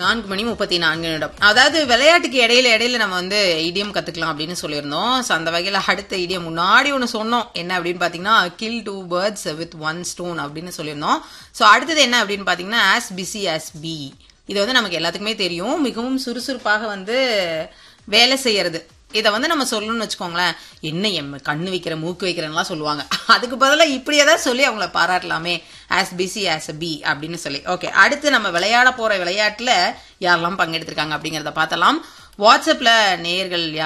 நான்கு மணி முப்பத்தி நான்கு நிமிடம் அதாவது விளையாட்டுக்கு இடையில இடையில நம்ம வந்து இடியம் கத்துக்கலாம் அப்படின்னு சொல்லியிருந்தோம் ஸோ அந்த வகையில் அடுத்த இடியம் முன்னாடி ஒன்று சொன்னோம் என்ன அப்படின்னு பார்த்தீங்கன்னா kill two birds with one stone அப்படின்னு சொல்லியிருந்தோம் ஸோ அடுத்தது என்ன அப்படின்னு பார்த்தீங்கன்னா ஆஸ் பிஸி ஆஸ் பி இது வந்து நமக்கு எல்லாத்துக்குமே தெரியும் மிகவும் சுறுசுறுப்பாக வந்து வேலை செய்யறது இதை வந்து நம்ம சொல்லணும்னு வச்சுக்கோங்களேன் என்ன எம் கண்ணு வைக்கிற மூக்கு வைக்கிறேன்லாம் சொல்லுவாங்க அதுக்கு பதிலாக இப்படி ஏதாவது சொல்லி அவங்கள பாராட்டலாமே as busy as a bee அப்படின்னு சொல்லி ஓகே அடுத்து நம்ம விளையாட போற விளையாட்டுல யாரெல்லாம் பங்கெடுத்திருக்காங்க அப்படிங்கறத பார்த்தலாம் வாட்ஸ்அப்ல நேயர்கள் யார்